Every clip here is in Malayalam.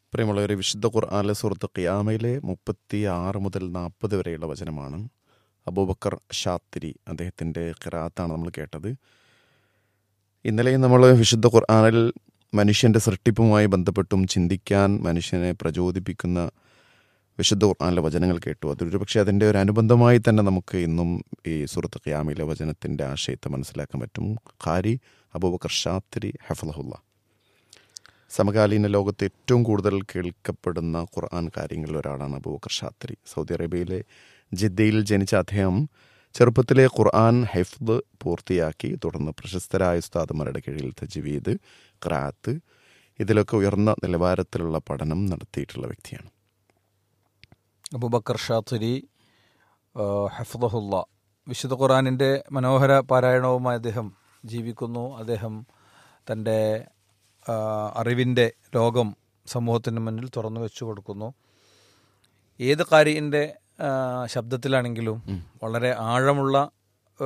പ്രിയമുള്ളവരെ വിശുദ്ധ ഖുർആാനിലെ സുഹൃത്ത് ഖിയാമയിലെ മുപ്പത്തി ആറ് മുതൽ നാൽപ്പത് വരെയുള്ള വചനമാണ് അബൂബക്കർ ഷാത്തിരി അദ്ദേഹത്തിൻ്റെ ഖിറാത്താണ് നമ്മൾ കേട്ടത് ഇന്നലെ നമ്മൾ വിശുദ്ധ ഖുർആാനിൽ മനുഷ്യൻ്റെ സൃഷ്ടിപ്പുമായി ബന്ധപ്പെട്ടും ചിന്തിക്കാൻ മനുഷ്യനെ പ്രചോദിപ്പിക്കുന്ന വിശുദ്ധ ഖുർആാനിലെ വചനങ്ങൾ കേട്ടു അതൊരു പക്ഷേ അതിൻ്റെ ഒരു അനുബന്ധമായി തന്നെ നമുക്ക് ഇന്നും ഈ സുഹൃത്ത് ഖിയാമയിലെ വചനത്തിൻ്റെ ആശയത്തെ മനസ്സിലാക്കാൻ പറ്റും ഖാരി അബൂബക്കർ ഷാത്തിരി ഹഫലഹുല്ല സമകാലീന ലോകത്ത് ഏറ്റവും കൂടുതൽ കേൾക്കപ്പെടുന്ന ഖുർആൻ കാര്യങ്ങളിൽ ഒരാളാണ് അബൂബക്കർ ഷാത്തിരി സൗദി അറേബ്യയിലെ ജിദ്ദയിൽ ജനിച്ച അദ്ദേഹം ചെറുപ്പത്തിലെ ഖുർആൻ ഹെഫ്ദ് പൂർത്തിയാക്കി തുടർന്ന് പ്രശസ്തരായ ഉസ്താദുമാരുടെ കീഴിൽ തജ്വീദ് ഖറാത്ത് ഇതിലൊക്കെ ഉയർന്ന നിലവാരത്തിലുള്ള പഠനം നടത്തിയിട്ടുള്ള വ്യക്തിയാണ് അബൂബക്കർ ഷാത്തുരി ഹഫ്ദഹുല്ല വിശുദ്ധ ഖുറാനിൻ്റെ മനോഹര പാരായണവുമായി അദ്ദേഹം ജീവിക്കുന്നു അദ്ദേഹം തൻ്റെ അറിവിൻ്റെ ലോകം സമൂഹത്തിന് മുന്നിൽ തുറന്നു വെച്ചു കൊടുക്കുന്നു ഏത് കാര്യൻ്റെ ശബ്ദത്തിലാണെങ്കിലും വളരെ ആഴമുള്ള ആ,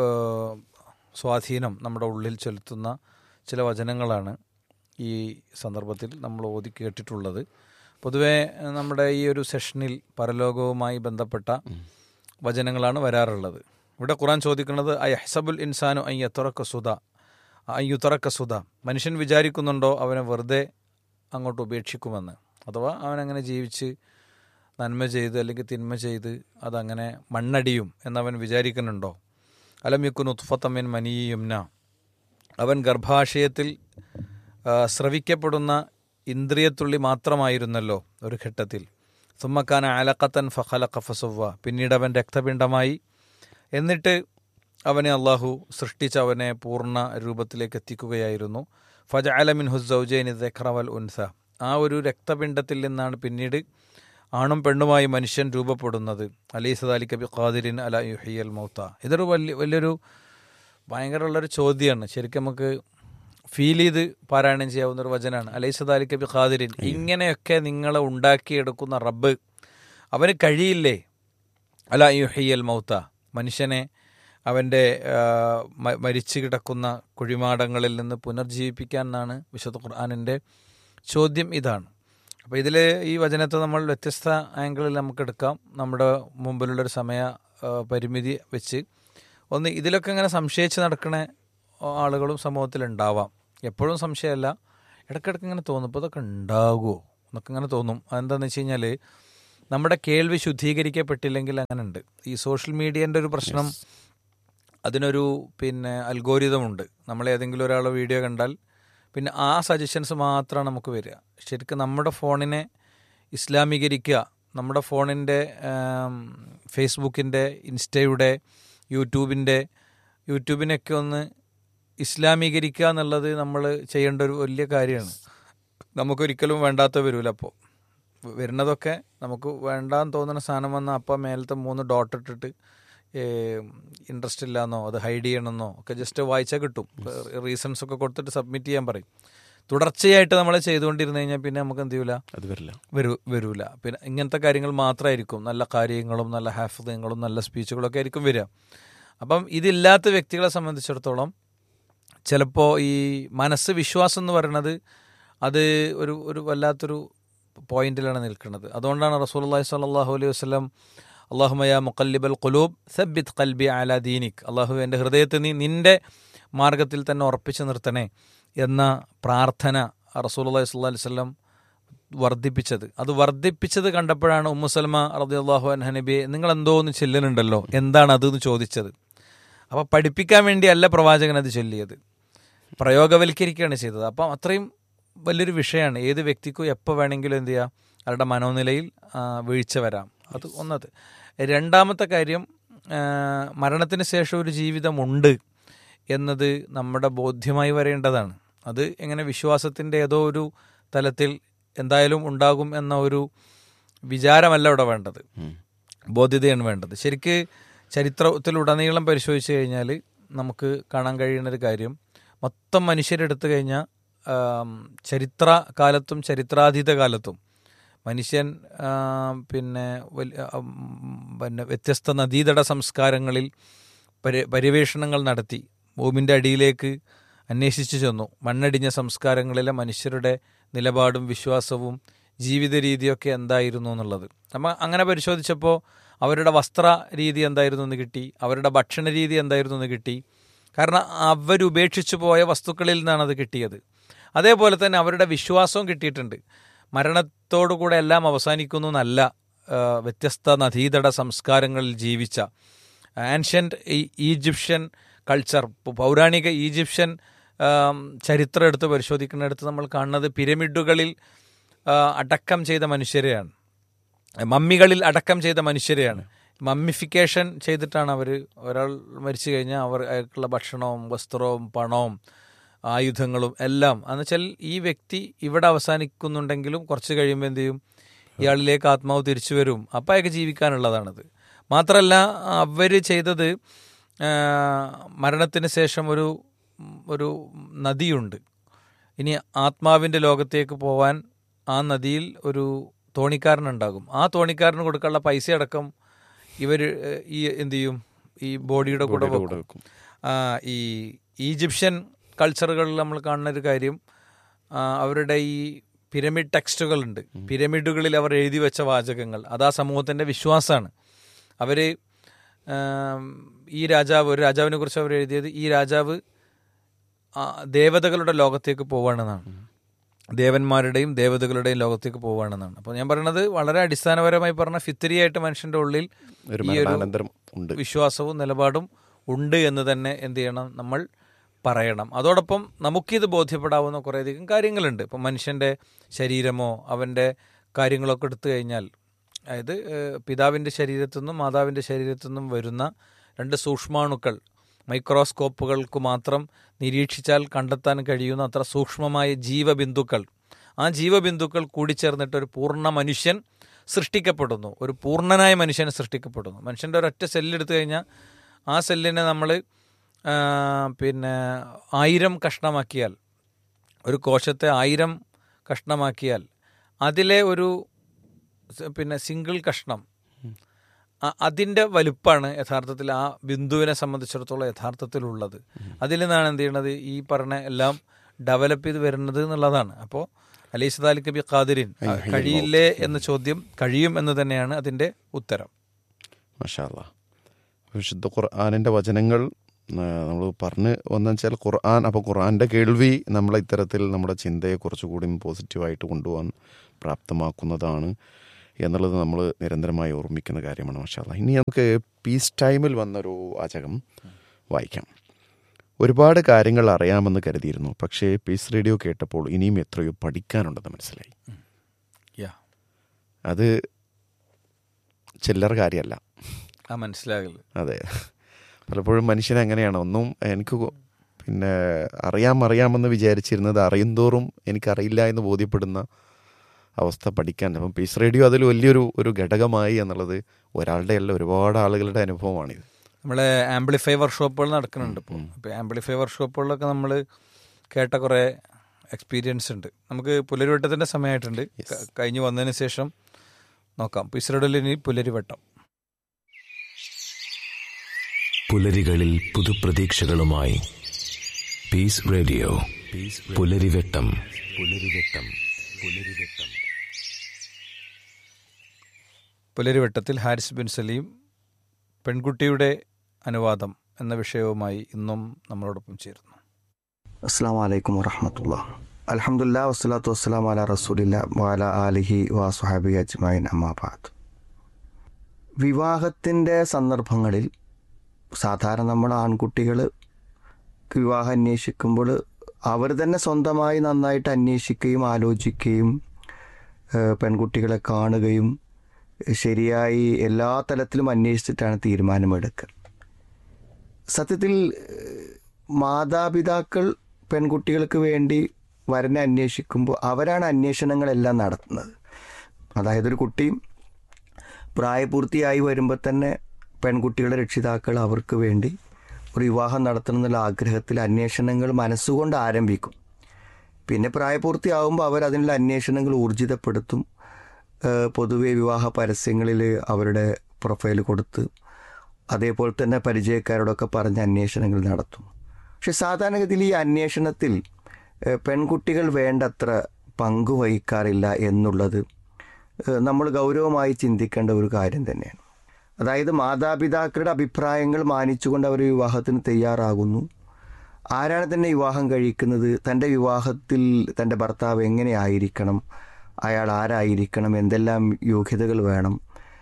സ്വാധീനം നമ്മുടെ ഉള്ളിൽ ചെലുത്തുന്ന ചില വചനങ്ങളാണ് ഈ സന്ദർഭത്തിൽ നമ്മൾ ഓതി കേട്ടിട്ടുള്ളത് പൊതുവെ നമ്മുടെ ഈ ഒരു സെഷനിൽ പരലോകവുമായി ബന്ധപ്പെട്ട വചനങ്ങളാണ് വരാറുള്ളത് ഇവിടെ ഖുറാൻ ചോദിക്കുന്നത് അയഹ്സബുൽ ഇൻസാനു അയ്യത്തുറക്ക സുധ അയ്യുത്തറക്ക സുധ മനുഷ്യൻ വിചാരിക്കുന്നുണ്ടോ അവനെ വെറുതെ അങ്ങോട്ട് ഉപേക്ഷിക്കുമെന്ന് അഥവാ അവനങ്ങനെ ജീവിച്ച് നന്മ ചെയ്ത് അല്ലെങ്കിൽ തിന്മ ചെയ്ത് അതങ്ങനെ മണ്ണടിയും എന്നവൻ വിചാരിക്കുന്നുണ്ടോ അലം യക്കുൻ ഉത്ഫത്തമ്മിൻ മനിയുംന അവൻ ഗർഭാശയത്തിൽ ആ, സ്രവിക്കപ്പെടുന്ന ഇന്ദ്രിയത്തുള്ളി മാത്രമായിരുന്നല്ലോ ഒരു ഘട്ടത്തിൽ സുമ്മക്കാന അലക്കത്തൻ ഫഖലഖ ഫസുവ പിന്നീട് അവൻ രക്തപിണ്ഡമായി എന്നിട്ട് അവനെ അള്ളാഹു സൃഷ്ടിച്ച് അവനെ പൂർണ്ണ രൂപത്തിലേക്ക് എത്തിക്കുകയായിരുന്നു ഫജ അലമിൻ ഹുസൗജൈൻ ദഖ്റവൽ ഉൻസ ആ ഒരു രക്തപിണ്ഡത്തിൽ നിന്നാണ് പിന്നീട് ആണും പെണ്ണുമായി മനുഷ്യൻ രൂപപ്പെടുന്നത് അലീസദ് അലി കബി ഖാദിരിൻ അല യുഹിയൽ മൗത്ത ഇതൊരു വലിയ വലിയൊരു ഭയങ്കരമുള്ളൊരു ചോദ്യമാണ് ശരിക്കും നമുക്ക് ഫീൽ ചെയ്ത് പാരായണം ചെയ്യാവുന്ന ഒരു വചനാണ് അലൈസദ് അലി കബി ഖാദിരിൻ ഇങ്ങനെയൊക്കെ നിങ്ങളെ ഉണ്ടാക്കിയെടുക്കുന്ന റബ്ബ് അവന് കഴിയില്ലേ അല യുഹിയൽ മൗത്ത മനുഷ്യനെ അവൻ്റെ ആ, മ- മരിച്ചു കിടക്കുന്ന കുഴിമാടങ്ങളിൽ നിന്ന് പുനർജീവിപ്പിക്കാൻ എന്നാണ് വിശുദ്ധ ഖുർആാനിൻ്റെ ചോദ്യം ഇതാണ് അപ്പോൾ ഇതിൽ ഈ വചനത്തെ നമ്മൾ വ്യത്യസ്ത ആംഗിളിൽ നമുക്ക് എടുക്കാം നമ്മുടെ മുമ്പിലുള്ളൊരു സമയ ആ, പരിമിതി വെച്ച് ഒന്ന് ഇതിലൊക്കെ ഇങ്ങനെ സംശയിച്ച് നടക്കുന്ന ആളുകളും സമൂഹത്തിലുണ്ടാവാം എപ്പോഴും സംശയമല്ല ഇടയ്ക്കിടയ്ക്ക് ഇങ്ങനെ തോന്നും ഇപ്പോൾ ഇതൊക്കെ ഉണ്ടാകുമോ എന്നൊക്കെ ഇങ്ങനെ തോന്നും അതെന്താണെന്ന് വെച്ച് കഴിഞ്ഞാൽ നമ്മുടെ കേൾവി ശുദ്ധീകരിക്കപ്പെട്ടില്ലെങ്കിൽ അങ്ങനെ ഉണ്ട് ഈ സോഷ്യൽ മീഡിയൻ്റെ ഒരു പ്രശ്നം അതിനൊരു പിന്നെ അൽഗോരിതമുണ്ട് നമ്മൾ ഏതെങ്കിലും ഒരാളെ വീഡിയോ കണ്ടാൽ പിന്നെ ആ സജഷൻസ് മാത്രമാണ് നമുക്ക് വരിക ശരിക്കും നമ്മുടെ ഫോണിനെ ഇസ്ലാമീകരിക്കുക നമ്മുടെ ഫോണിൻ്റെ ഫേസ്ബുക്കിൻ്റെ ഇൻസ്റ്റയുടെ യൂട്യൂബിൻ്റെ യൂട്യൂബിനൊക്കെ ഒന്ന് ഇസ്ലാമീകരിക്കുക എന്നുള്ളത് നമ്മൾ ചെയ്യേണ്ട ഒരു വലിയ കാര്യമാണ് നമുക്കൊരിക്കലും വേണ്ടാത്ത വരില്ല അപ്പോൾ വരുന്നതൊക്കെ നമുക്ക് വേണ്ടാന്ന് തോന്നുന്ന സാധനം വന്നാൽ അപ്പം മേലത്തെ മൂന്ന് ഡോട്ട് ഇട്ടിട്ട് ഇൻട്രസ്റ്റ് ഇല്ലാന്നോ അത് ഹൈഡ് ചെയ്യണമെന്നോ ഒക്കെ ജസ്റ്റ് വായിച്ചാൽ കിട്ടും റീസൺസ് ഒക്കെ കൊടുത്തിട്ട് സബ്മിറ്റ് ചെയ്യാൻ പറയും തുടർച്ചയായിട്ട് നമ്മൾ ചെയ്തുകൊണ്ടിരുന്നു കഴിഞ്ഞാൽ പിന്നെ നമുക്ക് എന്ത് ചെയ്യൂല അത് വരില്ല വരൂ വരൂല പിന്നെ ഇങ്ങനത്തെ കാര്യങ്ങൾ മാത്രമായിരിക്കും നല്ല കാര്യങ്ങളും നല്ല ഹാഫിദങ്ങളും നല്ല സ്പീച്ചുകളൊക്കെ ആയിരിക്കും വരിക അപ്പം ഇതില്ലാത്ത വ്യക്തികളെ സംബന്ധിച്ചിടത്തോളം ചിലപ്പോൾ ഈ മനസ്സ് വിശ്വാസം എന്ന് പറയുന്നത് അത് ഒരു ഒരു വല്ലാത്തൊരു പോയിന്റിലാണ് നിൽക്കുന്നത് അതുകൊണ്ടാണ് റസൂലുള്ളാഹി സ്വല്ലല്ലാഹു അലൈഹി വസല്ലം അള്ളാഹുമയ മുക്കല്ലിബൽ ഖുലൂബ് സബ്ബിത് ഖൽബി അല ദീനിക് അള്ളാഹു എൻ്റെ ഹൃദയത്തെ നീ നിൻ്റെ മാർഗത്തിൽ തന്നെ ഉറപ്പിച്ചു നിർത്തണേ എന്ന പ്രാർത്ഥന റസൂലുള്ളാഹി സ്വല്ലല്ലാഹു അലൈഹി വസല്ലം വർദ്ധിപ്പിച്ചത് അത് വർദ്ധിപ്പിച്ചത് കണ്ടപ്പോഴാണ് ഉമ്മുസൽമ റളിയല്ലാഹു അൻഹ നബിയെ നിങ്ങൾ എന്തോ ഒന്ന് ചെല്ലുന്നുണ്ടല്ലോ എന്താണ് അത് എന്ന് ചോദിച്ചത് അപ്പോൾ പഠിപ്പിക്കാൻ വേണ്ടിയല്ല പ്രവാചകൻ അത് ചൊല്ലിയത് പ്രയോഗവൽക്കരിക്കുകയാണ് ചെയ്തത് അപ്പം അത്രയും വലിയൊരു വിഷയമാണ് ഏത് വ്യക്തിക്കും എപ്പോൾ വേണമെങ്കിലും എന്ത് ചെയ്യാം അവരുടെ മനോനിലയിൽ ആ, വീഴ്ച വരാം അത് ഒന്നത് രണ്ടാമത്തെ കാര്യം ആ, മരണത്തിന് ശേഷം ഒരു ജീവിതമുണ്ട് എന്നത് നമ്മുടെ ബോധ്യമായി വരേണ്ടതാണ് അത് എങ്ങനെ വിശ്വാസത്തിൻ്റെ ഏതോ ഒരു തലത്തിൽ എന്തായാലും ഉണ്ടാകും എന്ന ഒരു വിചാരമല്ല ഇവിടെ വേണ്ടത് ബോധ്യതയാണ് വേണ്ടത് ശരിക്ക് ചരിത്രത്തിലുടനീളം പരിശോധിച്ച് കഴിഞ്ഞാൽ നമുക്ക് കാണാൻ കഴിയുന്ന ഒരു കാര്യം മൊത്തം മനുഷ്യരെടുത്തു കഴിഞ്ഞാൽ ആം, ചരിത്ര കാലത്തും ചരിത്രാതീത കാലത്തും മനുഷ്യൻ ആ, പിന്നെ വലിയ ഉം, പിന്നെ വ്യത്യസ്ത നദീതട സംസ്കാരങ്ങളിൽ പരി പര്യവേഷണങ്ങൾ നടത്തി ഭൂമിൻ്റെ അടിയിലേക്ക് അന്വേഷിച്ചു ചെന്നു മണ്ണടിഞ്ഞ സംസ്കാരങ്ങളിലെ മനുഷ്യരുടെ നിലപാടും വിശ്വാസവും ജീവിത രീതിയൊക്കെ എന്തായിരുന്നു എന്നുള്ളത് നമ്മൾ അങ്ങനെ പരിശോധിച്ചപ്പോൾ അവരുടെ വസ്ത്ര രീതി എന്തായിരുന്നു എന്ന് കിട്ടി അവരുടെ ഭക്ഷണ രീതി എന്തായിരുന്നു എന്ന് കിട്ടി കാരണം അവരുപേക്ഷിച്ചു പോയ വസ്തുക്കളിൽ നിന്നാണ് അത് കിട്ടിയത് അതേപോലെ തന്നെ അവരുടെ വിശ്വാസവും കിട്ടിയിട്ടുണ്ട് മരണത്തോടുകൂടെ എല്ലാം അവസാനിക്കുന്നു എന്നല്ല ആ, വ്യത്യസ്ത നദീതട സംസ്കാരങ്ങളിൽ ജീവിച്ച ആൻഷ്യൻ്റ് ഈജിപ്ഷ്യൻ കൾച്ചർ പൗരാണിക ഈജിപ്ഷ്യൻ ആം, ചരിത്രം എടുത്ത് പരിശോധിക്കുന്നിടത്ത് നമ്മൾ കാണുന്നത് പിരമിഡുകളിൽ ആ, അടക്കം ചെയ്ത മനുഷ്യരെയാണ് മമ്മികളിൽ അടക്കം ചെയ്ത മനുഷ്യരെയാണ് മമ്മിഫിക്കേഷൻ ചെയ്തിട്ടാണ് അവർ ഒരാൾ മരിച്ചു കഴിഞ്ഞാൽ അവർ അയാൾക്കുള്ള ഭക്ഷണവും വസ്ത്രവും പണവും ആയുധങ്ങളും എല്ലാം എന്ന് വെച്ചാൽ ഈ വ്യക്തി ഇവിടെ അവസാനിക്കുന്നുണ്ടെങ്കിലും കുറച്ച് കഴിയുമ്പോൾ എന്ത് ചെയ്യും ഇയാളിലേക്ക് ആത്മാവ് തിരിച്ചു വരും അപ്പം അയാൾക്ക് ജീവിക്കാനുള്ളതാണത് മാത്രമല്ല അവർ ചെയ്തത് ആ, മരണത്തിന് ശേഷം ഒരു ഒരു നദിയുണ്ട് ഇനി ആത്മാവിൻ്റെ ലോകത്തേക്ക് പോവാൻ ആ നദിയിൽ ഒരു തോണിക്കാരനുണ്ടാകും ആ തോണിക്കാരന് കൊടുക്കാനുള്ള പൈസ അടക്കം ഇവർ ഈ എന്ത് ചെയ്യും ഈ ബോഡിയുടെ കൂടെ ബോഡിയുടെ കൂടെ വെക്കും ആ, ഈ ഈജിപ്ഷ്യൻ കൾച്ചറുകളിൽ നമ്മൾ കാണുന്ന ഒരു കാര്യം ആ, അവരുടെ ഈ പിരമിഡ് ടെക്സ്റ്റുകളുണ്ട് പിരമിഡുകളിൽ അവർ എഴുതി വെച്ച വാചകങ്ങൾ അത് ആ സമൂഹത്തിൻ്റെ വിശ്വാസമാണ് അവർ ഈ രാജാവ് ഒരു രാജാവിനെ കുറിച്ച് അവർ എഴുതിയത് ഈ രാജാവ് ആ, ദേവതകളുടെ ലോകത്തേക്ക് പോവുകയാണെന്നാണ് ദേവന്മാരുടെയും ദേവതകളുടെയും ലോകത്തേക്ക് പോവുകയാണെന്നാണ് അപ്പോൾ ഞാൻ പറയുന്നത് വളരെ അടിസ്ഥാനപരമായി പറഞ്ഞ ഫിത്തിരിയായിട്ട് മനുഷ്യൻ്റെ ഉള്ളിൽ ഒരു ഈ ഒരു മരണാനന്തരം ഉണ്ട് വിശ്വാസവും നിലപാടും ഉണ്ട് എന്ന് തന്നെ എന്ത് ചെയ്യണം നമ്മൾ പറയണം അതോടൊപ്പം നമുക്കിത് ബോധ്യപ്പെടാവുന്ന കുറേയധികം കാര്യങ്ങളുണ്ട് ഇപ്പം മനുഷ്യൻ്റെ ശരീരമോ അവൻ്റെ കാര്യങ്ങളൊക്കെ എടുത്തു കഴിഞ്ഞാൽ അതായത് ഏഹ്, പിതാവിൻ്റെ ശരീരത്തു നിന്നും മാതാവിൻ്റെ ശരീരത്തു നിന്നും വരുന്ന രണ്ട് സൂക്ഷ്മാണുക്കൾ മൈക്രോസ്കോപ്പുകൾക്ക് മാത്രം നിരീക്ഷിച്ചാൽ കണ്ടെത്താൻ കഴിയുന്ന അത്ര സൂക്ഷ്മമായ ജീവബിന്ദുക്കൾ ആ ജീവബിന്ദുക്കൾ കൂടിച്ചേർന്നിട്ട് ഒരു പൂർണ്ണ മനുഷ്യൻ സൃഷ്ടിക്കപ്പെടുന്നു ഒരു പൂർണ്ണനായ മനുഷ്യൻ സൃഷ്ടിക്കപ്പെടുന്നു മനുഷ്യൻ്റെ ഒരൊറ്റ സെല്ലെടുത്തു കഴിഞ്ഞാൽ ആ സെല്ലിനെ നമ്മൾ പിന്നെ ആയിരം കഷ്ണമാക്കിയാൽ ഒരു കോശത്തെ ആയിരം കഷ്ണമാക്കിയാൽ അതിലെ ഒരു സ- പിന്നെ സിംഗിൾ കഷ്ണം അ- അതിൻ്റെ വലുപ്പമാണ് യഥാർത്ഥത്തിൽ ആ ബിന്ദുവിനെ സംബന്ധിച്ചിടത്തോളം യഥാർത്ഥത്തിലുള്ളത് അതിൽ നിന്നാണ് എന്ത് ചെയ്യണത് ഈ പറഞ്ഞ എല്ലാം ഡെവലപ്പ് ചെയ്ത് വരുന്നത് എന്നുള്ളതാണ് അപ്പോൾ അലീസ് താലിക് ബി ഖാദിരിൻ കഴിയില്ലേ എന്ന ചോദ്യം കഴിയും എന്ന് തന്നെയാണ് അതിൻ്റെ ഉത്തരം മഷാല്ല വിശുദ്ധ ഖുർആാനിൻ്റെ വചനങ്ങൾ നമ്മൾ പറഞ്ഞ് വന്നു വെച്ചാൽ ഖുർആൻ അപ്പോൾ ഖുർആൻ്റെ കേൾവി നമ്മളെ ഇത്തരത്തിൽ നമ്മുടെ ചിന്തയെ കുറച്ചുകൂടി പോസിറ്റീവായിട്ട് കൊണ്ടുപോകാൻ പ്രാപ്തമാക്കുന്നതാണ് എന്നുള്ളത് നമ്മൾ നിരന്തരമായി ഓർമ്മിക്കുന്ന കാര്യമാണ് മഷാല്ല ഇനി നമുക്ക് പീസ് ടൈമിൽ വന്നൊരു വാചകം വായിക്കാം ഒരുപാട് കാര്യങ്ങൾ അറിയാമെന്ന് കരുതിയിരുന്നു പക്ഷേ പീസ് റേഡിയോ കേട്ടപ്പോൾ ഇനിയും എത്രയോ പഠിക്കാനുണ്ടെന്ന് മനസ്സിലായി യാ അത് ചില്ലറ കാര്യമല്ല ആ മനസ്സിലാകല് അതെ പലപ്പോഴും മനുഷ്യൻ അങ്ങനെയാണ് ഒന്നും എനിക്ക് കൊ- പിന്നെ അറിയാം അറിയാമെന്ന് വിചാരിച്ചിരുന്നത് അറിയുന്തോറും എനിക്കറിയില്ല എന്ന് ബോധ്യപ്പെടുന്ന അവസ്ഥ പഠിക്കാൻ അപ്പം പീസ് റേഡിയോ അതിൽ വലിയൊരു ഒരു ഘടകമായി എന്നുള്ളത് ഒരാളുടെ അല്ല ഒരുപാട് ആളുകളുടെ അനുഭവമാണിത് നമ്മളെ ആംപ്ലിഫൈ വർക്ക്ഷോപ്പുകൾ നടക്കുന്നുണ്ട് ഇപ്പോൾ അപ്പോൾ ആംപ്ലിഫൈ വർക്ക്ഷോപ്പുകളിലൊക്കെ നമ്മൾ കേട്ട കുറേ എക്സ്പീരിയൻസ് ഉണ്ട് നമുക്ക് പുലരിവട്ടത്തിൻ്റെ സമയമായിട്ടുണ്ട് ക- കഴിഞ്ഞ് വന്നതിന് ശേഷം നോക്കാം പിസ്രഡിൽ ഇനി പുലരിവട്ടം പുലരികളിൽ പുതുപ്രതീക്ഷകളുമായി പീസ് റേഡിയോ പുലരിവെട്ടം പുലരിവെട്ടം പുലരിവെട്ടം പുലരിവട്ടത്തിൽ ഹാരിസ് ബിൻ സലീം പെൺകുട്ടിയുടെ അനുവാദം എന്ന വിഷയവുമായി ഇന്നും നമ്മളോടൊപ്പം ചേരുന്നു അസ്സാം വലൈക്കും വറഹമത്തുള്ള അലഹമുല്ലാ വസ്സലാത്തു വസ്സലാം അല റസൂലില്ല വാല ആലിഹി വാസുഹാബി അജ്മൈൻ അമ്മാബാദ് വിവാഹത്തിൻ്റെ സന്ദർഭങ്ങളിൽ സാധാരണ നമ്മൾ ആൺകുട്ടികൾ വിവാഹം അന്വേഷിക്കുമ്പോൾ അവർ തന്നെ സ്വന്തമായി നന്നായിട്ട് അന്വേഷിക്കുകയും ആലോചിക്കുകയും ഏഹ്, പെൺകുട്ടികളെ കാണുകയും ശരിയായി എല്ലാ തലത്തിലും അന്വേഷിച്ചിട്ടാണ് തീരുമാനമെടുക്കുക സത്യത്തിൽ ഏഹ്, മാതാപിതാക്കൾ പെൺകുട്ടികൾക്ക് വേണ്ടി വരനെ അന്വേഷിക്കുമ്പോൾ അവരാണ് അന്വേഷണങ്ങളെല്ലാം നടത്തുന്നത് അതായത് ഒരു കുട്ടി പ്രായപൂർത്തിയായി വരുമ്പോൾ തന്നെ പെൺകുട്ടികളുടെ രക്ഷിതാക്കൾ അവർക്ക് വേണ്ടി ഒരു വിവാഹം നടത്തണം എന്നുള്ള ആഗ്രഹത്തിൽ അന്വേഷണങ്ങൾ മനസ്സുകൊണ്ട് ആരംഭിക്കും പിന്നെ പ്രായപൂർത്തിയാവുമ്പോൾ അവർ അതിനുള്ള അന്വേഷണങ്ങൾ ഊർജിതപ്പെടുത്തും ഏഹ് പൊതുവെ വിവാഹ പരസ്യങ്ങളിൽ അവരുടെ പ്രൊഫൈൽ കൊടുത്ത് അതേപോലെ തന്നെ പരിചയക്കാരോടൊക്കെ പറഞ്ഞ് അന്വേഷണങ്ങൾ നടത്തും പക്ഷെ സാധാരണഗതിയിൽ ഈ അന്വേഷണത്തിൽ ഏഹ് പെൺകുട്ടികൾ വേണ്ടത്ര പങ്കുവഹിക്കാറില്ല എന്നുള്ളത് ഏഹ്, നമ്മൾ ഗൗരവമായി ചിന്തിക്കേണ്ട ഒരു കാര്യം തന്നെയാണ് അതായത് മാതാപിതാക്കളുടെ അഭിപ്രായങ്ങൾ മാനിച്ചുകൊണ്ട് അവർ വിവാഹത്തിന് തയ്യാറാകുന്നു ആരാണ് തന്നെ വിവാഹം കഴിക്കുന്നത് തൻ്റെ വിവാഹത്തിൽ തൻ്റെ ഭർത്താവ് എങ്ങനെയായിരിക്കണം അയാൾ ആരായിരിക്കണം എന്തെല്ലാം യോഗ്യതകൾ വേണം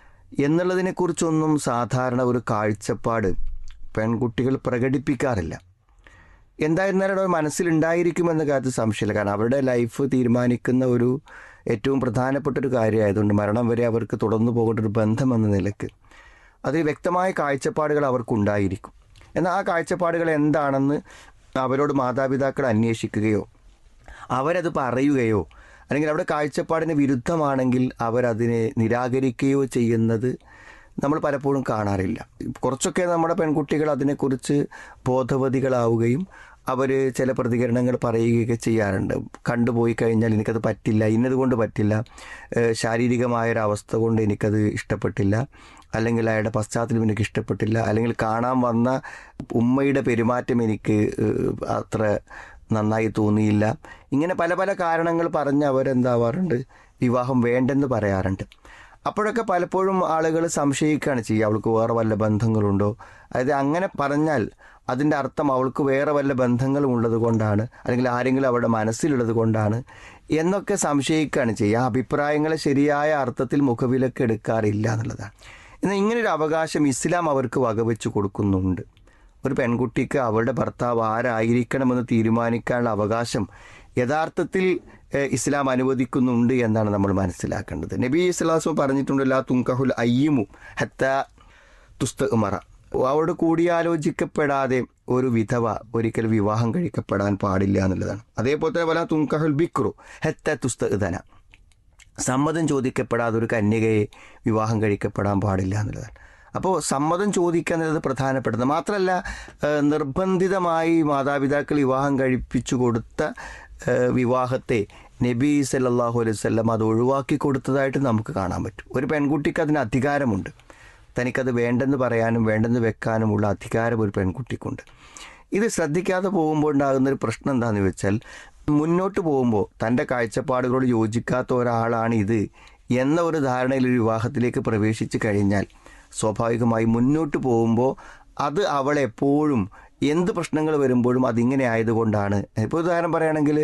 എന്നുള്ളതിനെക്കുറിച്ചൊന്നും സാധാരണ ഒരു കാഴ്ചപ്പാട് പെൺകുട്ടികൾ പ്രകടിപ്പിക്കാറില്ല എന്തായിരുന്നാലും അവർ മനസ്സിലുണ്ടായിരിക്കുമെന്ന കാര്യത്തിൽ സംശയമില്ല കാരണം അവരുടെ ലൈഫ് തീരുമാനിക്കുന്ന ഒരു ഏറ്റവും പ്രധാനപ്പെട്ട ഒരു കാര്യമായതുകൊണ്ട് മരണം വരെ അവർക്ക് തുടർന്നു പോകേണ്ട ഒരു ബന്ധം എന്ന നിലക്ക് അത് വ്യക്തമായ കാഴ്ചപ്പാടുകൾ അവർക്കുണ്ടായിരിക്കും എന്നാൽ ആ കാഴ്ചപ്പാടുകൾ എന്താണെന്ന് അവരോട് മാതാപിതാക്കൾ അന്വേഷിക്കുകയോ അവരത് പറയുകയോ അല്ലെങ്കിൽ അവിടെ കാഴ്ചപ്പാടിന് വിരുദ്ധമാണെങ്കിൽ അവരതിനെ നിരാകരിക്കുകയോ ചെയ്യുന്നത് നമ്മൾ പലപ്പോഴും കാണാറില്ല കുറച്ചൊക്കെ നമ്മുടെ പെൺകുട്ടികൾ അതിനെക്കുറിച്ച് ബോധവതികളാവുകയും അവർ ചില പ്രതികരണങ്ങൾ പറയുകയൊക്കെ ചെയ്യാറുണ്ട് കണ്ടുപോയി കഴിഞ്ഞാൽ എനിക്കത് പറ്റില്ല ഇന്നതുകൊണ്ട് പറ്റില്ല ഏഹ് ശാരീരികമായൊരവസ്ഥ കൊണ്ട് എനിക്കത് ഇഷ്ടപ്പെട്ടില്ല അല്ലെങ്കിൽ അയാളുടെ പശ്ചാത്തലം എനിക്ക് ഇഷ്ടപ്പെട്ടില്ല അല്ലെങ്കിൽ കാണാൻ വന്ന ഉമ്മയുടെ പെരുമാറ്റം എനിക്ക് ഏഹ് അത്ര നന്നായി തോന്നിയില്ല ഇങ്ങനെ പല പല കാരണങ്ങൾ പറഞ്ഞ് അവരെന്താവാറുണ്ട് വിവാഹം വേണ്ടെന്ന് പറയാറുണ്ട് അപ്പോഴൊക്കെ പലപ്പോഴും ആളുകൾ സംശയിക്കുകയാണ് ചെയ്യുക അവൾക്ക് വേറെ വല്ല ബന്ധങ്ങളുണ്ടോ അതായത് അങ്ങനെ പറഞ്ഞാൽ അതിൻ്റെ അർത്ഥം അവൾക്ക് വേറെ വല്ല ബന്ധങ്ങളും ഉള്ളത് കൊണ്ടാണ് അല്ലെങ്കിൽ ആരെങ്കിലും അവരുടെ മനസ്സിലുള്ളത് കൊണ്ടാണ് എന്നൊക്കെ സംശയിക്കുകയാണ് ചെയ്യുക ആ അഭിപ്രായങ്ങളെ ശരിയായ അർത്ഥത്തിൽ മുഖവിലക്ക് എടുക്കാറില്ല എന്നുള്ളതാണ് എന്നാൽ ഇങ്ങനൊരു അവകാശം ഇസ്ലാം അവർക്ക് വകവെച്ച് കൊടുക്കുന്നുണ്ട് ഒരു പെൺകുട്ടിക്ക് അവളുടെ ഭർത്താവ് ആരായിരിക്കണമെന്ന് തീരുമാനിക്കാനുള്ള അവകാശം യഥാർത്ഥത്തിൽ ഏഹ്, ഇസ്ലാം അനുവദിക്കുന്നുണ്ട് എന്നാണ് നമ്മൾ മനസ്സിലാക്കേണ്ടത് നബി ഇസ്ലാസം പറഞ്ഞിട്ടുണ്ട് ലാ തുങ്കഹുൽ അയ്യമു ഹത്ത തുസ്ത ഉമറ അവളോട് കൂടിയാലോചിക്കപ്പെടാതെ ഒരു വിധവ ഒരിക്കൽ വിവാഹം കഴിക്കപ്പെടാൻ പാടില്ല എന്നുള്ളതാണ് അതേപോലെ തന്നെ വല തുങ്കഹുൽ ബിക്രു ഹത്ത തുസ്ത ധന സമ്മതം ചോദിക്കപ്പെടാതെ ഒരു കന്യകയെ വിവാഹം കഴിക്കപ്പെടാൻ പാടില്ല എന്നുള്ളതാണ് അപ്പോൾ സമ്മതം ചോദിക്കുക എന്നുള്ളത് പ്രധാനപ്പെട്ടത് മാത്രമല്ല ഏഹ് നിർബന്ധിതമായി മാതാപിതാക്കൾ വിവാഹം കഴിപ്പിച്ചു കൊടുത്ത ഏഹ് വിവാഹത്തെ നബി സല്ലല്ലാഹു അലൈഹി വസല്ലം അത് ഒഴിവാക്കി കൊടുത്തതായിട്ട് നമുക്ക് കാണാൻ പറ്റും ഒരു പെൺകുട്ടിക്ക് അതിന് അധികാരമുണ്ട് തനിക്കത് വേണ്ടെന്ന് പറയാനും വേണ്ടെന്ന് വെക്കാനുമുള്ള അധികാരം ഒരു പെൺകുട്ടിക്കുണ്ട് ഇത് ശ്രദ്ധിക്കാതെ പോകുമ്പോൾ ഉണ്ടാകുന്ന ഒരു പ്രശ്നം എന്താണെന്ന് വെച്ചാൽ മുന്നോട്ട് പോകുമ്പോൾ തൻ്റെ കാഴ്ചപ്പാടുകളോട് യോജിക്കാത്ത ഒരാളാണ് ഇത് എന്ന ഒരു ധാരണയിൽ ഒരു വിവാഹത്തിലേക്ക് പ്രവേശിച്ചു കഴിഞ്ഞാൽ സ്വാഭാവികമായി മുന്നോട്ട് പോകുമ്പോൾ അത് അവളെപ്പോഴും എന്ത് പ്രശ്നങ്ങൾ വരുമ്പോഴും അതിങ്ങനെ ആയതുകൊണ്ടാണ് ഇപ്പോൾ ഉദാഹരണം പറയുകയാണെങ്കിൽ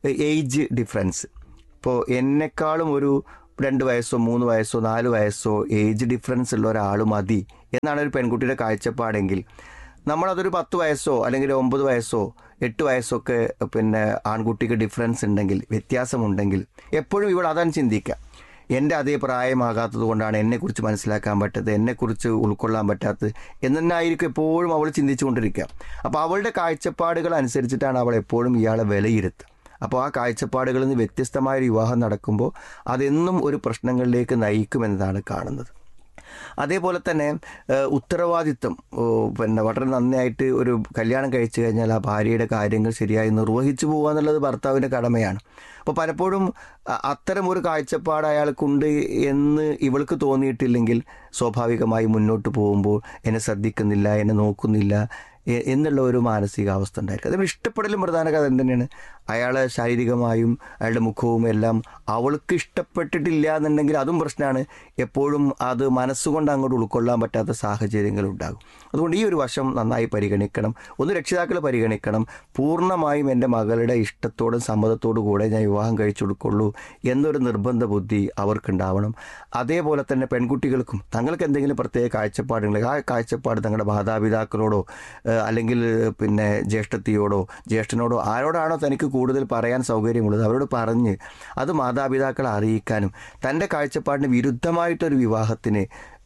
ഏജ് ഡിഫറൻസ് ഇപ്പോൾ എന്നെക്കാളും ഒരു രണ്ട് വയസ്സോ മൂന്ന് വയസ്സോ നാല് വയസ്സോ ഏജ് ഡിഫറൻസ് ഉള്ള ഒരാൾ മതി എന്നാണ് ഒരു പെൺകുട്ടിയുടെ കാഴ്ചപ്പാടെങ്കിൽ നമ്മളതൊരു പത്ത് വയസ്സോ അല്ലെങ്കിൽ ഒമ്പത് വയസ്സോ എട്ട് വയസ്സൊക്കെ പിന്നെ ആൺകുട്ടിക്ക് ഡിഫറൻസ് ഉണ്ടെങ്കിൽ വ്യത്യാസമുണ്ടെങ്കിൽ എപ്പോഴും ഇവൾ അതാണ് ചിന്തിക്കുക എൻ്റെ അതേ പ്രായമാകാത്തത് കൊണ്ടാണ് എന്നെക്കുറിച്ച് മനസ്സിലാക്കാൻ പറ്റാത്തത് എന്നെക്കുറിച്ച് ഉൾക്കൊള്ളാൻ പറ്റാത്തത് എന്നെന്നായിരിക്കും എപ്പോഴും അവൾ ചിന്തിച്ചുകൊണ്ടിരിക്കുക അപ്പോൾ അവളുടെ കാഴ്ചപ്പാടുകൾ അനുസരിച്ചിട്ടാണ് അവൾ എപ്പോഴും ഇയാളെ വിലയിരുത്തുക അപ്പോൾ ആ കാഴ്ചപ്പാടുകളിൽ നിന്ന് വ്യത്യസ്തമായ ഒരു വിവാഹം നടക്കുമ്പോൾ അതെന്നും ഒരു പ്രശ്നങ്ങളിലേക്ക് നയിക്കുമെന്നതാണ് കാണുന്നത് അതേപോലെ തന്നെ ഏഹ്, ഉത്തരവാദിത്വം ഓ, പിന്നെ വളരെ നന്നായിട്ട് ഒരു കല്യാണം കഴിച്ചു കഴിഞ്ഞാൽ ആ ഭാര്യയുടെ കാര്യങ്ങൾ ശരിയായി നിർവഹിച്ചു പോകുക എന്നുള്ളത് ഭർത്താവിൻ്റെ കടമയാണ് അപ്പോൾ പലപ്പോഴും അ- അത്തരം ഒരു കാഴ്ചപ്പാട് അയാൾക്കുണ്ട് എന്ന് ഇവൾക്ക് തോന്നിയിട്ടില്ലെങ്കിൽ സ്വാഭാവികമായി മുന്നോട്ട് പോകുമ്പോൾ എന്നെ ശ്രദ്ധിക്കുന്നില്ല എന്നെ നോക്കുന്നില്ല എ- എന്നുള്ള ഒരു മാനസികാവസ്ഥ ഉണ്ടായിരിക്കും അതേപോലെ ഇഷ്ടപ്പെടലും പ്രധാന കാര്യം തന്നെയാണ് അയാളെ ശാരീരികമായും അയാളുടെ മുഖവും എല്ലാം അവൾക്ക് ഇഷ്ടപ്പെട്ടിട്ടില്ല എന്നുണ്ടെങ്കിൽ അതും പ്രശ്നമാണ് എപ്പോഴും അത് മനസ്സുകൊണ്ട് അങ്ങോട്ട് ഉൾക്കൊള്ളാൻ പറ്റാത്ത സാഹചര്യങ്ങൾ ഉണ്ടാകും അതുകൊണ്ട് ഈ ഒരു വശം നന്നായി പരിഗണിക്കണം ഒന്ന് രക്ഷിതാക്കൾ പരിഗണിക്കണം പൂർണ്ണമായും എൻ്റെ മകളുടെ ഇഷ്ടത്തോടും സമ്മതത്തോടു കൂടെ ഞാൻ വിവാഹം കഴിച്ചു കൊടുക്കുള്ളൂ എന്നൊരു നിർബന്ധ ബുദ്ധി അവർക്കുണ്ടാവണം അതേപോലെ തന്നെ പെൺകുട്ടികൾക്കും തങ്ങൾക്ക് എന്തെങ്കിലും പ്രത്യേക കാഴ്ചപ്പാടുണ്ടെങ്കിൽ ആ കാഴ്ചപ്പാട് തങ്ങളുടെ മാതാപിതാക്കളോടോ ഏഹ് അല്ലെങ്കിൽ പിന്നെ ജ്യേഷ്ഠത്തിയോടോ ജ്യേഷ്ഠനോടോ ആരോടാണോ തനിക്ക് കൂടുതൽ പറയാൻ സൗകര്യമുള്ളത് അവരോട് പറഞ്ഞ് അത് മാതാപിതാക്കളെ അറിയിക്കാനും തൻ്റെ കാഴ്ചപ്പാടിന് വിരുദ്ധമായിട്ടൊരു വിവാഹത്തിന്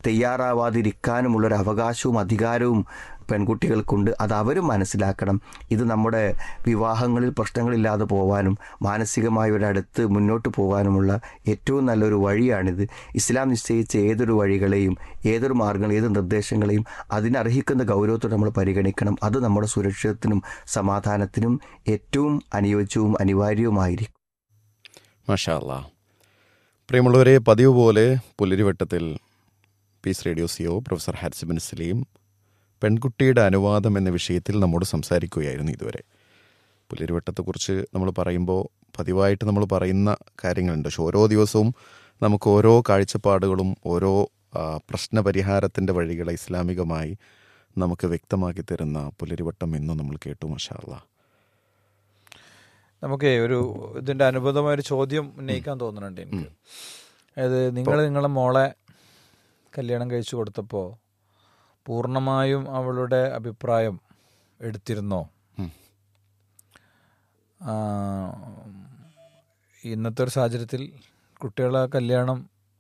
തയ്യാറാവാതിരിക്കാനുമുള്ളൊരു അവകാശവും അധികാരവും പെൺകുട്ടികൾക്കുണ്ട് അത് അവരും മനസ്സിലാക്കണം ഇത് നമ്മുടെ വിവാഹങ്ങളിൽ പ്രശ്നങ്ങളില്ലാതെ പോകാനും മാനസികമായി ഒരടുത്ത് മുന്നോട്ട് പോകാനുമുള്ള ഏറ്റവും നല്ലൊരു വഴിയാണിത് ഇസ്ലാം നിശ്ചയിച്ച ഏതൊരു വഴികളെയും ഏതൊരു മാർഗങ്ങളെയും ഏത് നിർദ്ദേശങ്ങളെയും അതിനർഹിക്കുന്ന ഗൗരവത്തോടെ നമ്മൾ പരിഗണിക്കണം അത് നമ്മുടെ സുരക്ഷിതത്തിനും സമാധാനത്തിനും ഏറ്റവും അനുയോജ്യവും അനിവാര്യവുമായിരിക്കും മാഷാ അല്ലാ പ്രിയമുള്ളവരെ പതിവ് പോലെ പുലരിവട്ടത്തിൽ peace radio CO professor Haris bin Saleem പെൺകുട്ടിയുടെ അനുവാദം എന്ന വിഷയത്തിൽ നമ്മോട് സംസാരിക്കുകയായിരുന്നു ഇതുവരെ പുലരിവട്ടത്തെക്കുറിച്ച് നമ്മൾ പറയുമ്പോൾ പതിവായിട്ട് നമ്മൾ പറയുന്ന കാര്യങ്ങളുണ്ട് പക്ഷെ ഓരോ ദിവസവും നമുക്ക് ഓരോ കാഴ്ചപ്പാടുകളും ഓരോ ആ, പ്രശ്നപരിഹാരത്തിൻ്റെ വഴികളെ ഇസ്ലാമികമായി നമുക്ക് വ്യക്തമാക്കി തരുന്ന പുലരിവട്ടം ഇന്നും നമ്മൾ കേട്ടു മഷാല്ല നമുക്ക് ഒരു ഇതിന്റെ അനുബന്ധമായ ഒരു ചോദ്യം ഉന്നയിക്കാൻ തോന്നുന്നുണ്ട് എനിക്ക് അതായത് നിങ്ങൾ നിങ്ങളെ മോളെ കല്യാണം കഴിച്ചു കൊടുത്തപ്പോൾ പൂർണ്ണമായും അവളുടെ അഭിപ്രായം എടുത്തിരുന്നോ ഉം. ആ, ഇന്നത്തെ ഒരു സാഹചര്യത്തിൽ കുട്ടികളെ കല്യാണം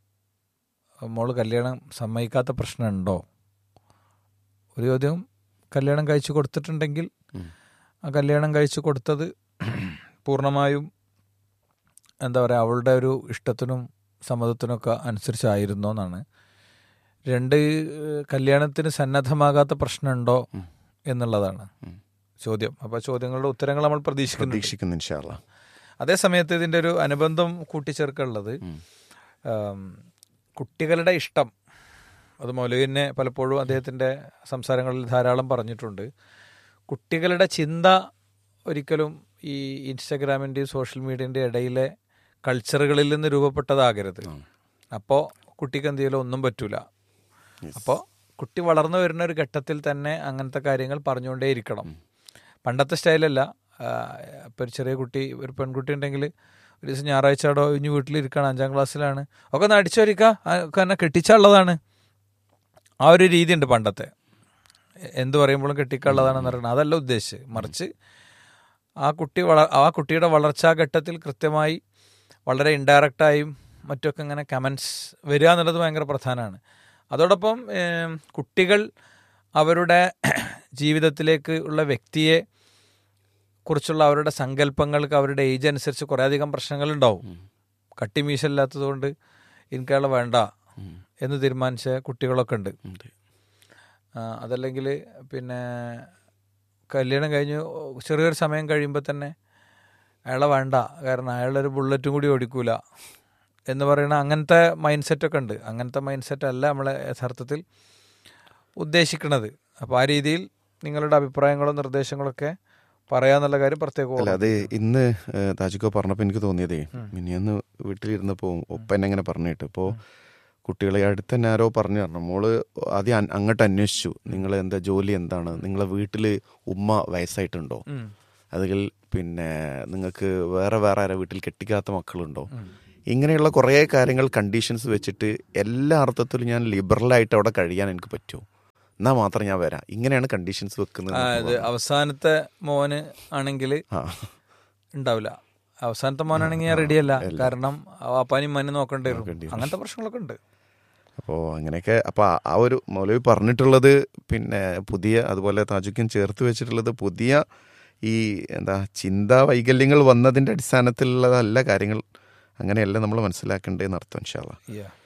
മോള് കല്യാണം സമ്മതിക്കാത്ത പ്രശ്നമുണ്ടോ ഒരു ചോദ്യം കല്യാണം കഴിച്ചു കൊടുത്തിട്ടുണ്ടെങ്കിൽ ഉം. ആ കല്യാണം കഴിച്ചു കൊടുത്തത് പൂർണ്ണമായും എന്താ പറയുക അവളുടെ ഒരു ഇഷ്ടത്തിനും സമ്മതത്തിനൊക്കെ അനുസരിച്ചായിരുന്നോ എന്നാണ് രണ്ട് ഏഹ്, കല്യാണത്തിന് സന്നദ്ധമാകാത്ത പ്രശ്നമുണ്ടോ ഉം. എന്നുള്ളതാണ് ഉം. ചോദ്യം അപ്പോൾ ചോദ്യങ്ങളുടെ ഉത്തരങ്ങൾ നമ്മൾ പ്രതീക്ഷിക്കുന്നു പ്രതീക്ഷിക്കുന്നു ഇൻഷാല്ല അതേ സമയത്ത് ഇതിൻ്റെ ഒരു അനുബന്ധം കൂട്ടിച്ചേർക്കുള്ളത് ഉം. ആം, കുട്ടികളുടെ ഇഷ്ടം അത് മൗലവിനെ പലപ്പോഴും അദ്ദേഹത്തിൻ്റെ സംസാരങ്ങളിൽ ധാരാളം പറഞ്ഞിട്ടുണ്ട് കുട്ടികളുടെ ചിന്ത ഒരിക്കലും ഈ ഇൻസ്റ്റഗ്രാമിൻ്റെയും സോഷ്യൽ മീഡിയൻ്റെ ഇടയിലെ കൾച്ചറുകളിൽ നിന്ന് രൂപപ്പെട്ടതാകരുത് അപ്പോൾ കുട്ടിക്ക് എന്ത് ചെയ്യലോ ഒന്നും പറ്റൂല അപ്പോൾ കുട്ടി വളർന്നു വരുന്ന ഒരു ഘട്ടത്തിൽ തന്നെ അങ്ങനത്തെ കാര്യങ്ങൾ പറഞ്ഞുകൊണ്ടേയിരിക്കണം പണ്ടത്തെ സ്റ്റൈലല്ല ഇപ്പോൾ ഒരു ചെറിയ കുട്ടി ഒരു പെൺകുട്ടി ഉണ്ടെങ്കിൽ ഒരു ദിവസം ഞായറാഴ്ച അവിടെ ഇനി വീട്ടിലിരിക്കുകയാണ് അഞ്ചാം ക്ലാസ്സിലാണ് ഒക്കെ ഒന്ന് അടിച്ചൊരിക്കുക കാരണം കെട്ടിച്ചുള്ളതാണ് ആ ഒരു രീതി ഉണ്ട് പണ്ടത്തെ എ- എന്ത് പറയുമ്പോഴും കെട്ടിക്കാനുള്ളതാണെന്ന് പറയുന്നത് അതല്ല ഉദ്ദേശിച്ച് മറിച്ച് ആ കുട്ടി വള ആ കുട്ടിയുടെ വളർച്ചാ ഘട്ടത്തിൽ കൃത്യമായി വളരെ ഇൻഡയറക്റ്റായും മറ്റൊക്കെ ഇങ്ങനെ കമൻസ് വരിക എന്നുള്ളത് ഭയങ്കര പ്രധാനമാണ് അതോടൊപ്പം ഏം, കുട്ടികൾ അവരുടെ ജീവിതത്തിലേക്ക് ഉള്ള വ്യക്തിയെ കുറിച്ചുള്ള അവരുടെ സങ്കല്പങ്ങൾക്ക് അവരുടെ ഏജ് അനുസരിച്ച് കുറേയധികം പ്രശ്നങ്ങളുണ്ടാവും കട്ടിമീശല്ലാത്തതുകൊണ്ട് എനിക്കയാളെ വേണ്ട എന്ന് തീരുമാനിച്ച കുട്ടികളൊക്കെ ഉണ്ട് ഉണ്ട്. ആ, അതല്ലെങ്കിൽ പിന്നെ കല്യാണം കഴിഞ്ഞ് ചെറിയൊരു സമയം കഴിയുമ്പോൾ തന്നെ അയാളെ വേണ്ട കാരണം അയാളൊരു ബുള്ളറ്റും കൂടി ഓടിക്കൂല എന്ന് പറയുന്ന അങ്ങനത്തെ മൈൻഡ് സെറ്റൊക്കെ ഉണ്ട് അങ്ങനത്തെ മൈൻഡ് സെറ്റ് അല്ല നമ്മളെ യഥാർത്ഥത്തിൽ ഉദ്ദേശിക്കുന്നത് അപ്പോൾ ആ രീതിയിൽ നിങ്ങളുടെ അഭിപ്രായങ്ങളും നിർദ്ദേശങ്ങളൊക്കെ പറയാന്നുള്ള കാര്യം പ്രത്യേകം അല്ല ഓർമ്മ. അത് ഇന്ന് ഏഹ്, താജിക്കോ പറഞ്ഞപ്പോൾ എനിക്ക് തോന്നിയതേ മിനിയന്ന് വീട്ടിലിരുന്നപ്പോൾ ഒപ്പൻ എങ്ങനെ പറഞ്ഞിട്ട് ഇപ്പോൾ കുട്ടികളെ അടുത്ത് തന്നെ ആരോ പറഞ്ഞു പറഞ്ഞു മോള് ആദ്യം അൻ- അങ്ങോട്ട് അന്വേഷിച്ചു നിങ്ങൾ എന്താ ജോലി എന്താണ് നിങ്ങളെ വീട്ടിൽ ഉമ്മ വയസ്സായിട്ടുണ്ടോ ഉം. അതിൽ പിന്നെ നിങ്ങൾക്ക് വേറെ വേറെ ആരെ വീട്ടിൽ കെട്ടിക്കാത്ത മക്കളുണ്ടോ ഇങ്ങനെയുള്ള കുറേ കാര്യങ്ങൾ കണ്ടീഷൻസ് വെച്ചിട്ട് എല്ലാ അർത്ഥത്തിലും ഞാൻ ലിബറലായിട്ട് അവിടെ കഴിയാൻ എനിക്ക് പറ്റുമോ എന്നാൽ മാത്രം ഞാൻ വരാം ഇങ്ങനെയാണ് കണ്ടീഷൻസ് വെക്കുന്നത് ആ, ഇത് അവസാനത്തെ മോന് ആണെങ്കിൽ ആ ഉണ്ടാവില്ല അവസാനത്തെ മോനാണെങ്കിൽ ഞാൻ റെഡിയല്ല കാരണം അപ്പാനും മനും നോക്കേണ്ടി വരും അങ്ങനത്തെ പ്രശ്നങ്ങളൊക്കെ ഉണ്ട് അപ്പോൾ അങ്ങനെയൊക്കെ അപ്പോൾ ആ ഒരു മൗലവി പറഞ്ഞിട്ടുള്ളത് പിന്നെ പുതിയ അതുപോലെ താജുക്കും ചേർത്ത് വെച്ചിട്ടുള്ളത് പുതിയ ഈ എന്താ ചിന്താ വൈകല്യങ്ങൾ വന്നതിൻ്റെ അടിസ്ഥാനത്തിലുള്ളതല്ല കാര്യങ്ങൾ അങ്ങനെയല്ല നമ്മൾ മനസ്സിലാക്കേണ്ടതെന്ന് അർത്ഥം ഇൻഷാല്ല Yeah.